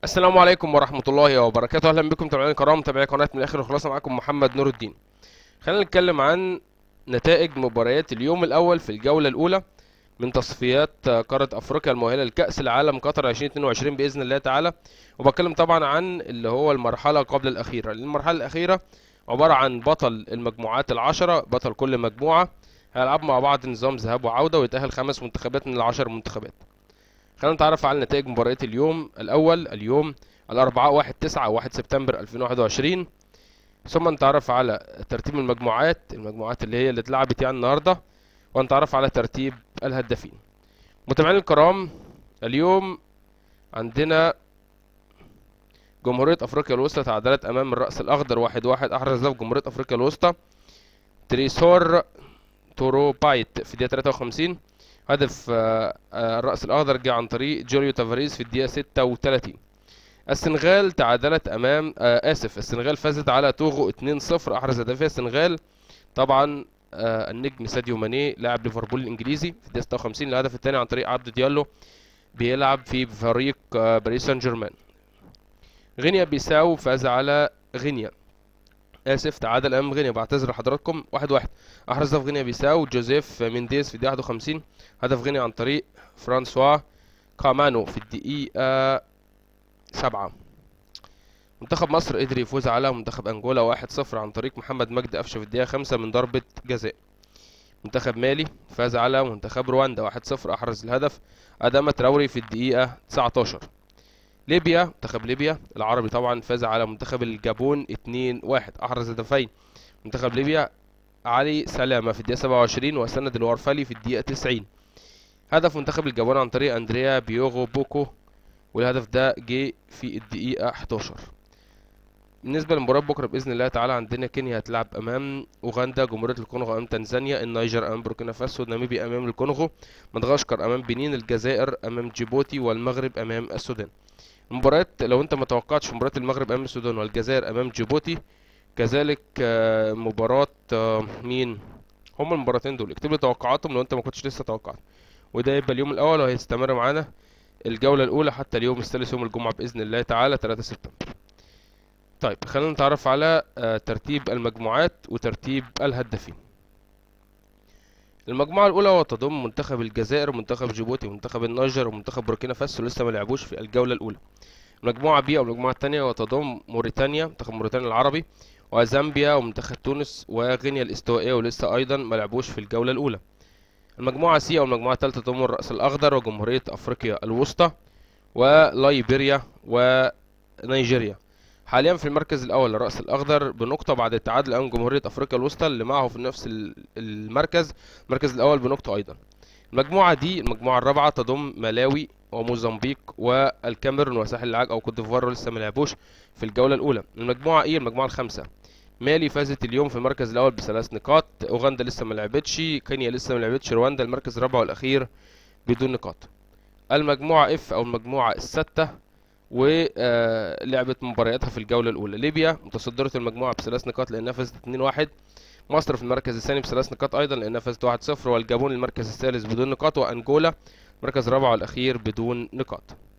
السلام عليكم ورحمة الله وبركاته أهلا بكم متابعين الكرام متابعي قناة من الآخر وخلاص معاكم محمد نور الدين خلينا نتكلم عن نتائج مباريات اليوم الأول في الجولة الأولى من تصفيات قارة أفريقيا المؤهلة لكأس العالم قطر 2022 بإذن الله تعالى وبتكلم طبعا عن اللي هو المرحلة قبل الأخيرة المرحلة الأخيرة عبارة عن بطل المجموعات العشرة بطل كل مجموعة هيلعبوا مع بعض نظام ذهاب وعودة ويتأهل خمس منتخبات من العشر منتخبات خلينا نتعرف على نتائج مباريات اليوم الأول اليوم الأربعاء واحد تسعة واحد سبتمبر 2021 ثم نتعرف على ترتيب المجموعات المجموعات اللي هي اللي اتلعبت يعني النهاردة ونتعرف على ترتيب الهدافين متابعين الكرام اليوم عندنا جمهورية أفريقيا الوسطى تعادلت أمام الرأس الأخضر واحد واحد أحرز هدف جمهورية أفريقيا الوسطى تريسور تورو بايت في الدقيقة 53 هدف آه، آه، الرأس الأخضر جه عن طريق جوليو تافاريز في الدقيقة 36 السنغال تعادلت أمام آه، آسف السنغال فازت على توغو 2-0 أحرز هدفها السنغال طبعا آه، النجم ساديو ماني لاعب ليفربول الإنجليزي في الدقيقة 56 الهدف الثاني عن طريق عبد ديالو بيلعب في فريق آه، باريس سان جيرمان غينيا بيساو فاز على غينيا اسف تعادل امام غينيا بعتذر لحضراتكم واحد واحد احرز هدف غينيا بيساو جوزيف مينديز في الدقيقه 51 هدف غينيا عن طريق فرانسوا كامانو في الدقيقه سبعة منتخب مصر قدر يفوز على منتخب انجولا واحد صفر عن طريق محمد مجدي قفشه في الدقيقه خمسة من ضربه جزاء منتخب مالي فاز على منتخب رواندا واحد صفر احرز الهدف ادامه تراوري في الدقيقه 19 ليبيا منتخب ليبيا العربي طبعا فاز على منتخب الجابون 2-1 احرز هدفين منتخب ليبيا علي سلامة في الدقيقة 27 وسند الورفلي في الدقيقة 90 هدف منتخب الجابون عن طريق اندريا بيوغو بوكو والهدف ده جه في الدقيقة 11 بالنسبة لمباراة بكرة بإذن الله تعالى عندنا كينيا هتلعب أمام أوغندا جمهورية الكونغو أمام تنزانيا النيجر أمام بوركينا فاسو ناميبيا أمام الكونغو مدغشقر أمام بنين الجزائر أمام جيبوتي والمغرب أمام السودان المباريات لو انت ما توقعتش مباراة المغرب امام السودان والجزائر امام جيبوتي كذلك آه، مباراة آه، مين هما المباراتين دول اكتب لي توقعاتهم لو انت ما كنتش لسه توقعت وده يبقى اليوم الاول وهيستمر معانا الجولة الاولى حتى اليوم الثالث يوم الجمعة باذن الله تعالى 3 سبتمبر طيب خلينا نتعرف على آه، ترتيب المجموعات وترتيب الهدافين المجموعة الأولى وتضم منتخب الجزائر ومنتخب جيبوتي ومنتخب النيجر ومنتخب بوركينا فاسو لسه ما لعبوش في الجولة الأولى المجموعة بي أو المجموعة الثانية وتضم موريتانيا منتخب موريتانيا العربي وزامبيا ومنتخب تونس وغينيا الاستوائية ولسه أيضا ما لعبوش في الجولة الأولى المجموعة سي أو المجموعة الثالثة تضم الرأس الأخضر وجمهورية أفريقيا الوسطى وليبيريا ونيجيريا حاليا في المركز الأول الرأس الأخضر بنقطة بعد التعادل أمام جمهورية أفريقيا الوسطى اللي معه في نفس ال- المركز المركز الأول بنقطة أيضا المجموعة دي المجموعة الرابعة تضم ملاوي وموزمبيق والكاميرون وساحل العاج او كوت ديفوار لسه ما لعبوش في الجوله الاولى المجموعه ايه المجموعه الخامسه مالي فازت اليوم في المركز الاول بثلاث نقاط اوغندا لسه ما لعبتش كينيا لسه ما لعبتش رواندا المركز الرابع والاخير بدون نقاط المجموعه اف او المجموعه السادسه ولعبت مبارياتها في الجوله الاولى ليبيا متصدره المجموعه بثلاث نقاط لانها فازت 2-1 مصر في المركز الثاني بثلاث نقاط ايضا لانها فازت 1-0 والجابون المركز الثالث بدون نقاط وانجولا المركز الرابع والأخير بدون نقاط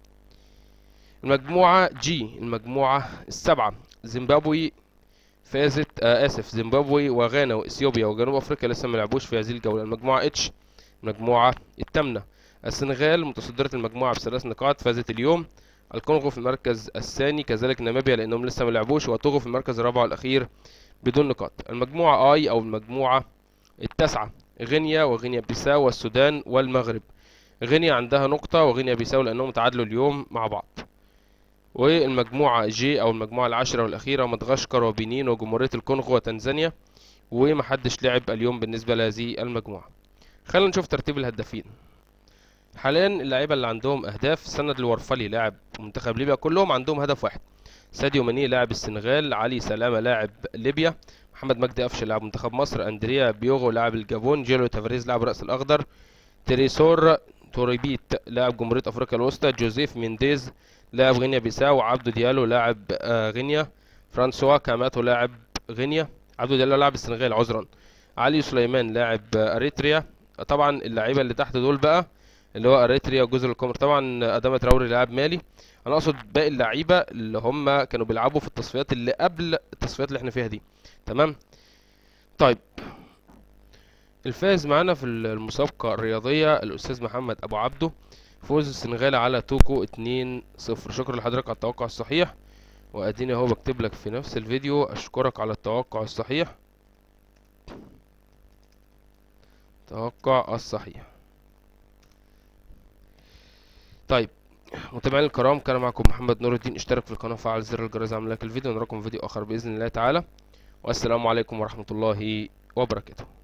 المجموعة جي المجموعة السبعة زيمبابوي فازت آه آسف زيمبابوي وغانا وإثيوبيا وجنوب أفريقيا لسه ما لعبوش في هذه الجولة المجموعة اتش المجموعة الثامنة السنغال متصدرة المجموعة بثلاث نقاط فازت اليوم الكونغو في المركز الثاني كذلك ناميبيا لأنهم لسه ما لعبوش وتوغو في المركز الرابع والأخير بدون نقاط المجموعة اي أو المجموعة التاسعة غينيا وغينيا بيساو والسودان والمغرب غينيا عندها نقطة وغينيا بيساو لأنهم تعادلوا اليوم مع بعض والمجموعة جي أو المجموعة العاشرة والأخيرة مدغشقر وبنين وجمهورية الكونغو وتنزانيا ومحدش لعب اليوم بالنسبة لهذه المجموعة خلينا نشوف ترتيب الهدافين حاليا اللعيبة اللي عندهم أهداف سند الورفلي لاعب منتخب ليبيا كلهم عندهم هدف واحد ساديو ماني لاعب السنغال علي سلامة لاعب ليبيا محمد مجدي قفشه لاعب منتخب مصر اندريا بيوغو لاعب الجابون جيلو تافاريز لاعب رأس الأخضر تريسور توريبيت لاعب جمهورية أفريقيا الوسطى جوزيف مينديز لاعب غينيا بيساو عبدو ديالو لاعب آه، غينيا فرانسوا كاماتو لاعب غينيا عبدو ديالو لاعب السنغال عذرا علي سليمان لاعب آه، أريتريا طبعا اللعيبة اللي تحت دول بقى اللي هو اريتريا وجزر القمر طبعا ادامه تراوري لاعب مالي انا اقصد باقي اللعيبه اللي هم كانوا بيلعبوا في التصفيات اللي قبل التصفيات اللي احنا فيها دي تمام طيب الفائز معانا في المسابقة الرياضية الأستاذ محمد أبو عبده فوز السنغال على توكو 2-0 شكرا لحضرتك على التوقع الصحيح وأديني أهو بكتب لك في نفس الفيديو أشكرك على التوقع الصحيح توقع الصحيح طيب متابعينا الكرام كان معكم محمد نور الدين اشترك في القناة وفعل زر الجرس عمل لك الفيديو ونراكم في فيديو آخر بإذن الله تعالى والسلام عليكم ورحمة الله وبركاته